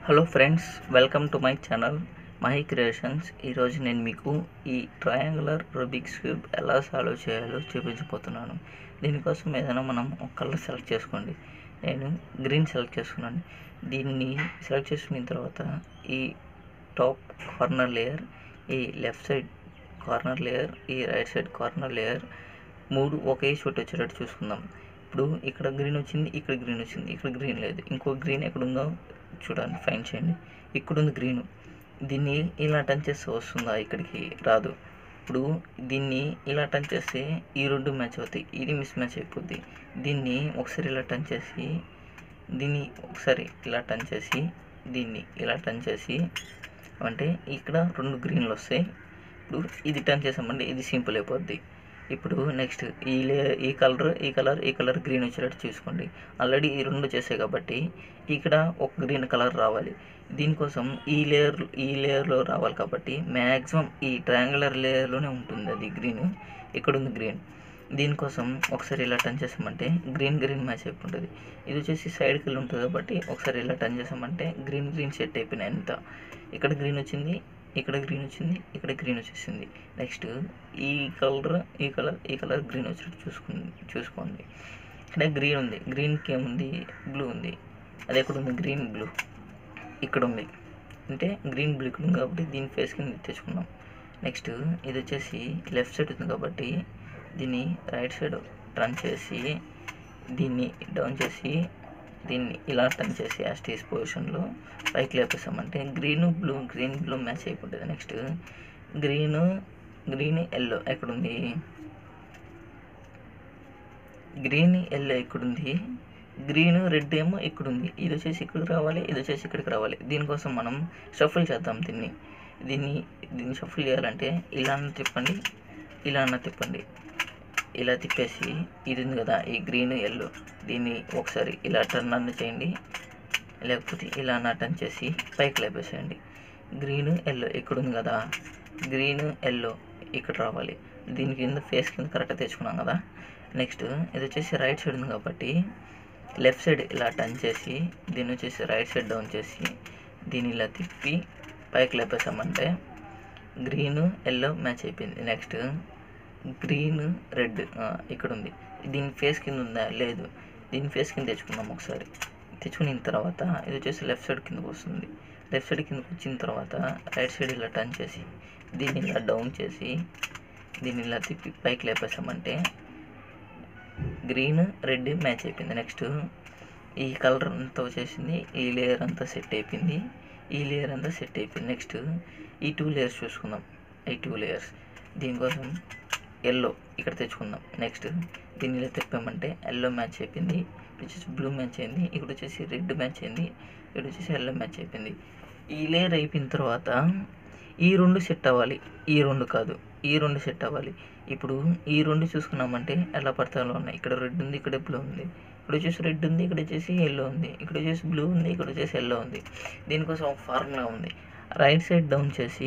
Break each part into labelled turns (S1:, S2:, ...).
S1: hello friends welcome to my channel my creations ఈరోజు నేను మీకు ఈ ట్రయాంగులర్ రూబిక్స్ క్యూబ్ ఎలా సాల్వ్ చేయాలో చూపించబోతున్నాను దీనికోసం ఏదైనా మనం ఒక కలర్ సెలెక్ట్ చేసుకోండి నేను గ్రీన్ సెలెక్ట్ చేసుకున్నాను దీన్ని సెలెక్ట్ చేసుకున్న తర్వాత ఈ టాప్ కార్నర్ లేయర్ ఈ లెఫ్ట్ సైడ్ కార్నర్ లేయర్ ఈ రైట్ సైడ్ కార్నర్ లేయర్ మూడు ఒకే చోట వచ్చేటట్టు చూసుకుందాం ఇప్పుడు ఇక్కడ గ్రీన్ వచ్చింది ఇక్కడ గ్రీన్ వచ్చింది ఇక్కడ గ్రీన్ లేదు ఇంకో గ్రీన్ ఎక్కడ ఉందో చూడండి ఫైన్ చేయండి ఇక్కడ ఉంది గ్రీన్ దీన్ని ఇలా టచ్ చేస్తే వస్తుందా ఇక్కడికి రాదు ఇప్పుడు దీన్ని ఇలా టచ్ చేస్తే ఈ రెండు మ్యాచ్ అవుతాయి ఇది మిస్ మ్యాచ్ అయిపోద్ది దీన్ని ఒకసారి ఇలా టచ్ చేసి దీన్ని ఒకసారి ఇలా టచ్ చేసి దీన్ని ఇలా టచ్ చేసి అంటే ఇక్కడ రెండు గ్రీన్లు వస్తాయి ఇప్పుడు ఇది టర్న్ చేసామంటే ఇది సింపుల్ అయిపోద్ది ఇప్పుడు నెక్స్ట్ ఈ లే ఈ కలర్ ఈ కలర్ ఈ కలర్ గ్రీన్ వచ్చేటట్టు చూసుకోండి ఆల్రెడీ ఈ రెండు చేసాయి కాబట్టి ఇక్కడ ఒక గ్రీన్ కలర్ రావాలి దీనికోసం ఈ లేయర్ ఈ లేయర్లో రావాలి కాబట్టి మ్యాక్సిమం ఈ ట్రయాంగులర్ లేయర్లోనే ఉంటుంది అది గ్రీన్ ఇక్కడ ఉంది గ్రీన్ దీనికోసం ఒకసారి ఇలా టర్న్ చేసామంటే గ్రీన్ గ్రీన్ మ్యాచ్ అయిపోతుంది ఇది వచ్చేసి సైడ్కి వెళ్ళి ఉంటుంది కాబట్టి ఒకసారి ఇలా టర్న్ చేసామంటే గ్రీన్ గ్రీన్ సెట్ అయిపోయినాయి అంత ఇక్కడ గ్రీన్ వచ్చింది ఇక్కడ గ్రీన్ వచ్చింది ఇక్కడ గ్రీన్ వచ్చేసింది నెక్స్ట్ ఈ కలర్ ఈ కలర్ ఈ కలర్ గ్రీన్ వచ్చేటట్టు చూసుకుంది చూసుకోండి ఇక్కడ గ్రీన్ ఉంది గ్రీన్కి ఏముంది బ్లూ ఉంది అది ఎక్కడ ఉంది గ్రీన్ బ్లూ ఇక్కడ ఉంది అంటే గ్రీన్ బ్లూ ఇక్కడ ఉంది కాబట్టి దీని ఫేస్ కింద తెచ్చుకున్నాం నెక్స్ట్ ఇది వచ్చేసి లెఫ్ట్ సైడ్ ఉంది కాబట్టి దీన్ని రైట్ సైడ్ టర్న్ చేసి దీన్ని డౌన్ చేసి దీన్ని ఇలా టర్న్ చేసి యాస్టీస్ పొజిషన్లో పైకి లేపేసామంటే green blue green blue match అయిపోతుంది నెక్స్ట్ గ్రీన్ గ్రీన్ ఎల్లో ఎక్కడుంది గ్రీన్ ఎల్లో ఎక్కడుంది గ్రీన్ రెడ్ ఏమో ఇక్కడుంది ఇది వచ్చేసి ఇక్కడికి రావాలి ఇది వచ్చేసి ఇక్కడికి రావాలి దీనికోసం మనం షఫుల్ చేద్దాం దీన్ని దీన్ని దీన్ని షఫుల్ చేయాలంటే ఇలా అన్న తిప్పండి ఇలా అన్న తిప్పండి ఇలా తిప్పేసి ఇది ఉంది కదా ఈ గ్రీన్ ఎల్లో దీన్ని ఒకసారి ఇలా టర్న్ అన్న చేయండి లేకపోతే ఇలా అన్న టర్న్ చేసి పైకి లేపేసేయండి గ్రీన్ ఎల్లో ఇక్కడ ఉంది కదా గ్రీన్ ఎల్లో ఇక్కడ రావాలి దీని కింద ఫేస్ కింద కరెక్ట్గా తెచ్చుకున్నాం కదా నెక్స్ట్ ఇది వచ్చేసి రైట్ సైడ్ ఉంది కాబట్టి లెఫ్ట్ సైడ్ ఇలా టర్న్ చేసి దీన్ని వచ్చేసి రైట్ సైడ్ డౌన్ చేసి దీన్ని ఇలా తిప్పి పైకి లేపేసామంటే గ్రీన్ ఎల్లో మ్యాచ్ అయిపోయింది నెక్స్ట్ గ్రీన్ రెడ్ ఇక్కడ ఉంది దీని ఫేస్ కింద ఉందా లేదు దీని ఫేస్ కింద తెచ్చుకుందాం ఒకసారి తెచ్చుకున్న తర్వాత ఇది వచ్చేసి లెఫ్ట్ సైడ్ కిందకు వస్తుంది లెఫ్ట్ సైడ్ కిందకు వచ్చిన తర్వాత రైట్ సైడ్ ఇలా టర్న్ చేసి దీన్ని ఇలా డౌన్ చేసి దీన్ని ఇలా తిప్పి పైకి లేపేసామంటే గ్రీన్ రెడ్ మ్యాచ్ అయిపోయింది నెక్స్ట్ ఈ కలర్ అంతా వచ్చేసింది ఈ లేయర్ అంతా సెట్ అయిపోయింది ఈ లేయర్ అంతా సెట్ అయిపోయింది నెక్స్ట్ ఈ టూ లేయర్స్ చూసుకుందాం ఈ టూ లేయర్స్ దీనికోసం ఎల్లో ఇక్కడ తెచ్చుకుందాం నెక్స్ట్ దీన్ని ఇలా తిప్పామంటే ఎల్లో మ్యాచ్ అయిపోయింది ఇక్కడ వచ్చేసి బ్లూ మ్యాచ్ అయింది ఇక్కడ వచ్చేసి రెడ్ మ్యాచ్ అయింది ఇక్కడ వచ్చేసి ఎల్లో మ్యాచ్ అయిపోయింది ఈ లేయర్ అయిపోయిన తర్వాత ఈ రెండు సెట్ అవ్వాలి ఈ రెండు కాదు ఈ రెండు సెట్ అవ్వాలి ఇప్పుడు ఈ రెండు చూసుకున్నామంటే ఎలా పడతాలో ఉన్నాయి ఇక్కడ రెడ్ ఉంది ఇక్కడ బ్లూ ఉంది ఇక్కడ వచ్చేసి రెడ్ ఉంది ఇక్కడ వచ్చేసి ఎల్లో ఉంది ఇక్కడ వచ్చేసి బ్లూ ఉంది ఇక్కడ వచ్చేసి ఎల్లో ఉంది దీనికోసం ఒక ఫార్ములా ఉంది రైట్ సైడ్ డౌన్ చేసి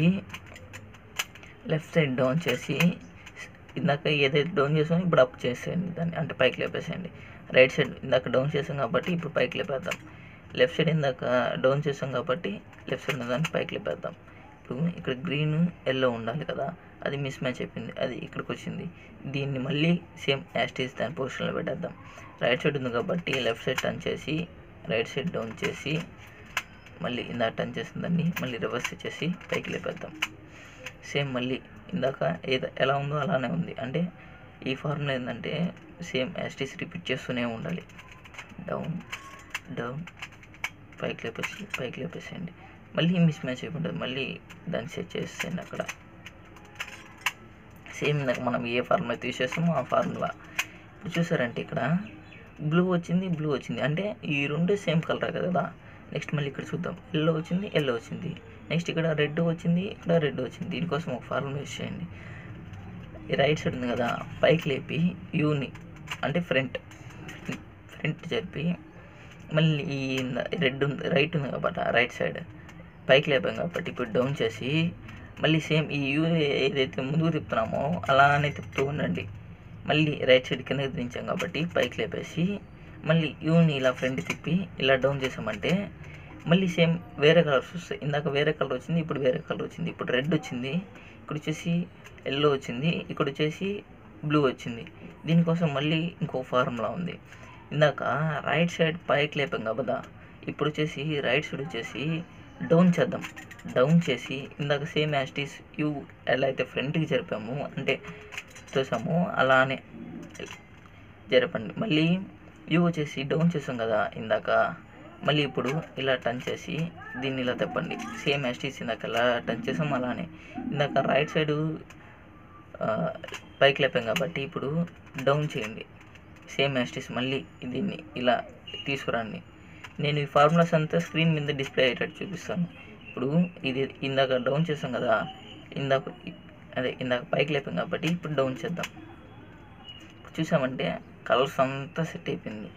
S1: లెఫ్ట్ సైడ్ డౌన్ చేసి ఇందాక ఏదైతే డౌన్ చేసామో ఇప్పుడు అప్ చేసేయండి దాన్ని అంటే పైకి లేపేసేయండి రైట్ సైడ్ ఇందాక డౌన్ చేసాం కాబట్టి ఇప్పుడు పైకి లేపేద్దాం లెఫ్ట్ సైడ్ ఇందాక డౌన్ చేసాం కాబట్టి లెఫ్ట్ సైడ్ దాన్ని పైకి లేపేద్దాం ఇప్పుడు ఇక్కడ గ్రీన్ ఎల్లో ఉండాలి కదా అది మిస్ మ్యాచ్ అయిపోయింది అది ఇక్కడికి వచ్చింది దీన్ని మళ్ళీ సేమ్ యాస్టీస్ దాని పొజిషన్లో పెట్టేద్దాం రైట్ సైడ్ ఉంది కాబట్టి లెఫ్ట్ సైడ్ టర్న్ చేసి రైట్ సైడ్ డౌన్ చేసి మళ్ళీ ఇందాక టర్న్ చేసిన దాన్ని మళ్ళీ రివర్స్ చేసి పైకి లేపేద్దాం సేమ్ మళ్ళీ ఇందాక ఏదో ఎలా ఉందో అలానే ఉంది అంటే ఈ ఫార్ములా ఏంటంటే సేమ్ యాస్టీస్ రిపీట్ చేస్తూనే ఉండాలి డౌన్ డౌన్ పైకి లేపేసి పైకి లేపేసేయండి మళ్ళీ మిస్ మ్యాచ్ అయిపోతుంది మళ్ళీ దాన్ని సెట్ చేసేయండి అక్కడ సేమ్ ఇందాక మనం ఏ ఫార్ములా తీసేస్తామో ఆ ఫార్ములా ఇప్పుడు చూసారంటే ఇక్కడ బ్లూ వచ్చింది బ్లూ వచ్చింది అంటే ఈ రెండు సేమ్ కలర్ కదా నెక్స్ట్ మళ్ళీ ఇక్కడ చూద్దాం ఎల్లో వచ్చింది ఎల్లో వచ్చింది నెక్స్ట్ ఇక్కడ రెడ్ వచ్చింది ఇక్కడ రెడ్ వచ్చింది దీనికోసం ఒక ఫార్ములా యూస్ చేయండి ఈ రైట్ సైడ్ ఉంది కదా పైకి లేపి యూని అంటే ఫ్రంట్ ఫ్రంట్ జరిపి మళ్ళీ ఈ రెడ్ ఉంది రైట్ ఉంది కాబట్టి రైట్ సైడ్ పైకి లేపాం కాబట్టి ఇప్పుడు డౌన్ చేసి మళ్ళీ సేమ్ ఈ యూ ఏదైతే ముందుకు తిప్పుతున్నామో అలానే తిప్పుతూ ఉండండి మళ్ళీ రైట్ సైడ్ కిందకి దించాం కాబట్టి పైకి లేపేసి మళ్ళీ యూని ఇలా ఫ్రంట్ తిప్పి ఇలా డౌన్ చేసామంటే మళ్ళీ సేమ్ వేరే కలర్స్ వస్తాయి ఇందాక వేరే కలర్ వచ్చింది ఇప్పుడు వేరే కలర్ వచ్చింది ఇప్పుడు రెడ్ వచ్చింది ఇక్కడ వచ్చేసి ఎల్లో వచ్చింది ఇక్కడ వచ్చేసి బ్లూ వచ్చింది దీనికోసం మళ్ళీ ఇంకో ఫార్ములా ఉంది ఇందాక రైట్ సైడ్ పైకి లేపాం కదా ఇప్పుడు వచ్చేసి రైట్ సైడ్ వచ్చేసి డౌన్ చేద్దాం డౌన్ చేసి ఇందాక సేమ్ యాస్టీస్ యూ ఎలా అయితే ఫ్రంట్కి జరిపాము అంటే చూసాము అలానే జరపండి మళ్ళీ యూ వచ్చేసి డౌన్ చేసాం కదా ఇందాక మళ్ళీ ఇప్పుడు ఇలా టర్న్ చేసి దీన్ని ఇలా తిప్పండి సేమ్ యాస్టీస్ ఇందాక ఎలా టర్న్ చేసాం అలానే ఇందాక రైట్ సైడు పైకి లేపాం కాబట్టి ఇప్పుడు డౌన్ చేయండి సేమ్ యాస్టీస్ మళ్ళీ దీన్ని ఇలా తీసుకురండి నేను ఈ ఫార్ములాస్ అంతా స్క్రీన్ మీద డిస్ప్లే అయ్యేటట్టు చూపిస్తాను ఇప్పుడు ఇది ఇందాక డౌన్ చేసాం కదా ఇందాక అదే ఇందాక పైకి లేపాం కాబట్టి ఇప్పుడు డౌన్ చేద్దాం చూసామంటే కలర్స్ అంతా సెట్ అయిపోయింది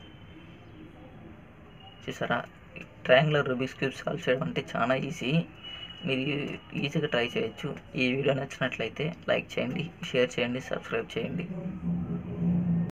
S1: చూసారా ట్రయాంగులర్ రూబిక్స్ క్యూబ్ సాల్వ్ చేయడం అంటే చాలా ఈజీ మీరు ఈజీగా ట్రై చేయొచ్చు ఈ వీడియో నచ్చినట్లయితే లైక్ చేయండి షేర్ చేయండి సబ్స్క్రైబ్ చేయండి